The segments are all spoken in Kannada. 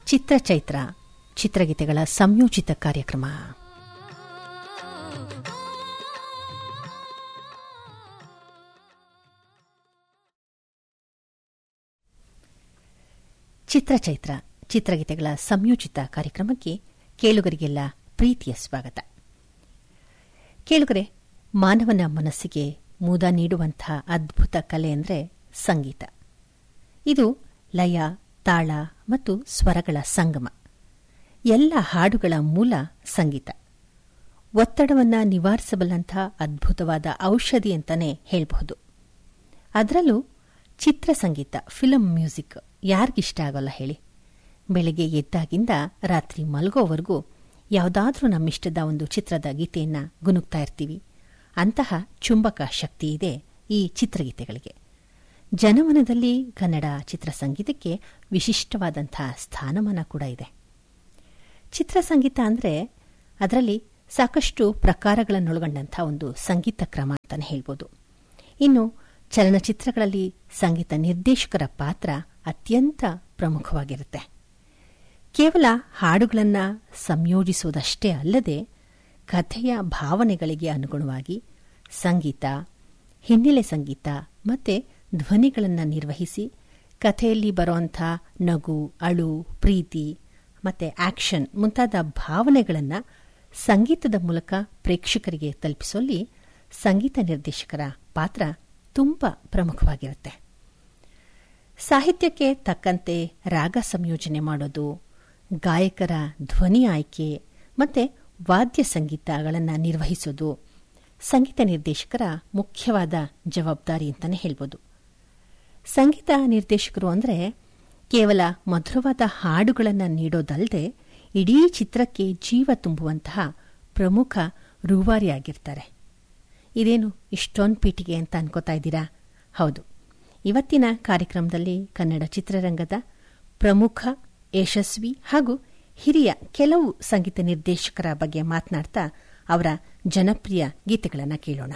ಚಿತ್ರಚೈತ್ರ ಚಿತ್ರಗೀತೆಗಳ ಸಂಯೋಜಿತ ಕಾರ್ಯಕ್ರಮ ಚಿತ್ರಚೈತ್ರ ಚಿತ್ರಗೀತೆಗಳ ಸಂಯೋಜಿತ ಕಾರ್ಯಕ್ರಮಕ್ಕೆ ಕೇಳುಗರಿಗೆಲ್ಲ ಪ್ರೀತಿಯ ಸ್ವಾಗತ ಕೇಳುಗರೆ ಮಾನವನ ಮನಸ್ಸಿಗೆ ಮುದ ನೀಡುವಂತಹ ಅದ್ಭುತ ಕಲೆ ಅಂದರೆ ಸಂಗೀತ ಇದು ಲಯ ತಾಳ ಮತ್ತು ಸ್ವರಗಳ ಸಂಗಮ ಎಲ್ಲ ಹಾಡುಗಳ ಮೂಲ ಸಂಗೀತ ಒತ್ತಡವನ್ನು ನಿವಾರಿಸಬಲ್ಲಂಥ ಅದ್ಭುತವಾದ ಔಷಧಿ ಅಂತಾನೆ ಹೇಳಬಹುದು ಅದರಲ್ಲೂ ಚಿತ್ರ ಸಂಗೀತ ಫಿಲಂ ಮ್ಯೂಸಿಕ್ ಯಾರಿಗಿಷ್ಟ ಆಗೋಲ್ಲ ಹೇಳಿ ಬೆಳಗ್ಗೆ ಎದ್ದಾಗಿಂದ ರಾತ್ರಿ ಮಲಗೋವರೆಗೂ ಯಾವುದಾದ್ರೂ ನಮ್ಮಿಷ್ಟದ ಒಂದು ಚಿತ್ರದ ಗೀತೆಯನ್ನ ಗುನುಗ್ತಾ ಇರ್ತೀವಿ ಅಂತಹ ಚುಂಬಕ ಶಕ್ತಿ ಇದೆ ಈ ಚಿತ್ರಗೀತೆಗಳಿಗೆ ಜನಮನದಲ್ಲಿ ಕನ್ನಡ ಚಿತ್ರಸಂಗೀತಕ್ಕೆ ವಿಶಿಷ್ಟವಾದಂತಹ ಸ್ಥಾನಮಾನ ಕೂಡ ಇದೆ ಚಿತ್ರಸಂಗೀತ ಅಂದರೆ ಅದರಲ್ಲಿ ಸಾಕಷ್ಟು ಪ್ರಕಾರಗಳನ್ನೊಳಗೊಂಡಂಥ ಒಂದು ಸಂಗೀತ ಕ್ರಮ ಅಂತಾನೆ ಹೇಳ್ಬೋದು ಇನ್ನು ಚಲನಚಿತ್ರಗಳಲ್ಲಿ ಸಂಗೀತ ನಿರ್ದೇಶಕರ ಪಾತ್ರ ಅತ್ಯಂತ ಪ್ರಮುಖವಾಗಿರುತ್ತೆ ಕೇವಲ ಹಾಡುಗಳನ್ನು ಸಂಯೋಜಿಸುವುದಷ್ಟೇ ಅಲ್ಲದೆ ಕಥೆಯ ಭಾವನೆಗಳಿಗೆ ಅನುಗುಣವಾಗಿ ಸಂಗೀತ ಹಿನ್ನೆಲೆ ಸಂಗೀತ ಮತ್ತೆ ಧ್ವನಿಗಳನ್ನು ನಿರ್ವಹಿಸಿ ಕಥೆಯಲ್ಲಿ ಬರುವಂಥ ನಗು ಅಳು ಪ್ರೀತಿ ಮತ್ತೆ ಆಕ್ಷನ್ ಮುಂತಾದ ಭಾವನೆಗಳನ್ನು ಸಂಗೀತದ ಮೂಲಕ ಪ್ರೇಕ್ಷಕರಿಗೆ ತಲುಪಿಸುವಲ್ಲಿ ಸಂಗೀತ ನಿರ್ದೇಶಕರ ಪಾತ್ರ ತುಂಬ ಪ್ರಮುಖವಾಗಿರುತ್ತೆ ಸಾಹಿತ್ಯಕ್ಕೆ ತಕ್ಕಂತೆ ರಾಗ ಸಂಯೋಜನೆ ಮಾಡೋದು ಗಾಯಕರ ಧ್ವನಿ ಆಯ್ಕೆ ಮತ್ತೆ ವಾದ್ಯ ಸಂಗೀತಗಳನ್ನು ನಿರ್ವಹಿಸೋದು ಸಂಗೀತ ನಿರ್ದೇಶಕರ ಮುಖ್ಯವಾದ ಜವಾಬ್ದಾರಿ ಅಂತಾನೆ ಹೇಳ್ಬೋದು ಸಂಗೀತ ನಿರ್ದೇಶಕರು ಅಂದರೆ ಕೇವಲ ಮಧುರವಾದ ಹಾಡುಗಳನ್ನು ನೀಡೋದಲ್ಲದೆ ಇಡೀ ಚಿತ್ರಕ್ಕೆ ಜೀವ ತುಂಬುವಂತಹ ಪ್ರಮುಖ ರೂವಾರಿಯಾಗಿರ್ತಾರೆ ಇದೇನು ಇಷ್ಟೊಂದು ಪೀಟಿಗೆ ಅಂತ ಅನ್ಕೋತಾ ಇದ್ದೀರಾ ಹೌದು ಇವತ್ತಿನ ಕಾರ್ಯಕ್ರಮದಲ್ಲಿ ಕನ್ನಡ ಚಿತ್ರರಂಗದ ಪ್ರಮುಖ ಯಶಸ್ವಿ ಹಾಗೂ ಹಿರಿಯ ಕೆಲವು ಸಂಗೀತ ನಿರ್ದೇಶಕರ ಬಗ್ಗೆ ಮಾತನಾಡ್ತಾ ಅವರ ಜನಪ್ರಿಯ ಗೀತೆಗಳನ್ನು ಕೇಳೋಣ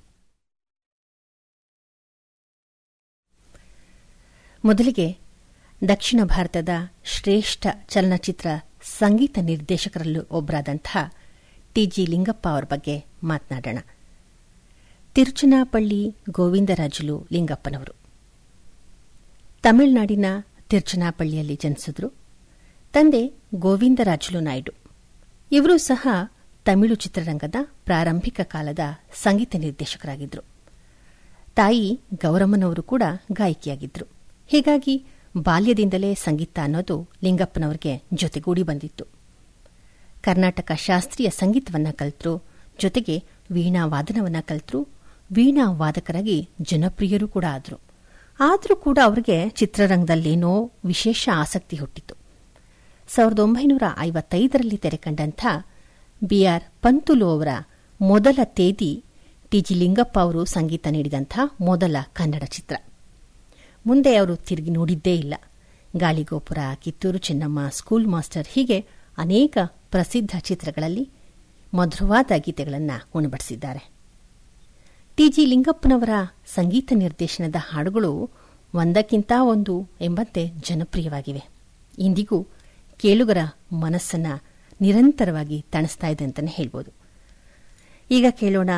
ಮೊದಲಿಗೆ ದಕ್ಷಿಣ ಭಾರತದ ಶ್ರೇಷ್ಠ ಚಲನಚಿತ್ರ ಸಂಗೀತ ನಿರ್ದೇಶಕರಲ್ಲೂ ಒಬ್ಬರಾದಂತಹ ಟಿಜಿ ಲಿಂಗಪ್ಪ ಅವರ ಬಗ್ಗೆ ಮಾತನಾಡೋಣ ತಿರುಚನಾಪಳ್ಳಿ ಗೋವಿಂದರಾಜುಲು ಲಿಂಗಪ್ಪನವರು ತಮಿಳುನಾಡಿನ ತಿರುಚನಾಪಳ್ಳಿಯಲ್ಲಿ ಜನಿಸಿದ್ರು ತಂದೆ ಗೋವಿಂದರಾಜುಲು ನಾಯ್ಡು ಇವರು ಸಹ ತಮಿಳು ಚಿತ್ರರಂಗದ ಪ್ರಾರಂಭಿಕ ಕಾಲದ ಸಂಗೀತ ನಿರ್ದೇಶಕರಾಗಿದ್ದರು ತಾಯಿ ಗೌರಮ್ಮನವರು ಕೂಡ ಗಾಯಕಿಯಾಗಿದ್ದರು ಹೀಗಾಗಿ ಬಾಲ್ಯದಿಂದಲೇ ಸಂಗೀತ ಅನ್ನೋದು ಲಿಂಗಪ್ಪನವರಿಗೆ ಜೊತೆಗೂಡಿ ಬಂದಿತ್ತು ಕರ್ನಾಟಕ ಶಾಸ್ತ್ರೀಯ ಸಂಗೀತವನ್ನ ಕಲಿತರು ಜೊತೆಗೆ ವೀಣಾ ವಾದನವನ್ನ ಕಲಿತರು ವೀಣಾ ವಾದಕರಾಗಿ ಜನಪ್ರಿಯರೂ ಕೂಡ ಆದರು ಆದರೂ ಕೂಡ ಅವರಿಗೆ ಚಿತ್ರರಂಗದಲ್ಲೇನೋ ವಿಶೇಷ ಆಸಕ್ತಿ ಹುಟ್ಟಿತು ಸಾವಿರದ ಒಂಬೈನೂರ ಐವತ್ತೈದರಲ್ಲಿ ತೆರೆಕಂಡಂಥ ಬಿಆರ್ ಪಂತುಲು ಅವರ ಮೊದಲ ತೇದಿ ಟಿಜಿ ಲಿಂಗಪ್ಪ ಅವರು ಸಂಗೀತ ನೀಡಿದಂಥ ಮೊದಲ ಕನ್ನಡ ಚಿತ್ರ ಮುಂದೆ ಅವರು ತಿರುಗಿ ನೋಡಿದ್ದೇ ಇಲ್ಲ ಗಾಳಿಗೋಪುರ ಕಿತ್ತೂರು ಚೆನ್ನಮ್ಮ ಸ್ಕೂಲ್ ಮಾಸ್ಟರ್ ಹೀಗೆ ಅನೇಕ ಪ್ರಸಿದ್ಧ ಚಿತ್ರಗಳಲ್ಲಿ ಮಧುರವಾದ ಗೀತೆಗಳನ್ನು ಉಣಬಡಿಸಿದ್ದಾರೆ ಟಿಜಿ ಲಿಂಗಪ್ಪನವರ ಸಂಗೀತ ನಿರ್ದೇಶನದ ಹಾಡುಗಳು ಒಂದಕ್ಕಿಂತ ಒಂದು ಎಂಬಂತೆ ಜನಪ್ರಿಯವಾಗಿವೆ ಇಂದಿಗೂ ಕೇಳುಗರ ಮನಸ್ಸನ್ನ ನಿರಂತರವಾಗಿ ತಣಿಸ್ತಾ ಇದೆ ಅಂತಲೇ ಹೇಳ್ಬೋದು ಈಗ ಕೇಳೋಣ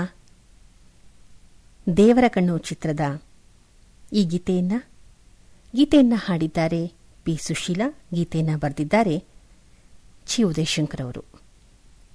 ದೇವರ ಕಣ್ಣು ಚಿತ್ರದ ಈ ಗೀತೆಯನ್ನ ಗೀತೆಯನ್ನ ಹಾಡಿದ್ದಾರೆ ಪಿ ಸುಶೀಲಾ ಗೀತೆಯನ್ನ ಬರೆದಿದ್ದಾರೆ ಚಿ ಉದಯಶಂಕರ್ ಅವರು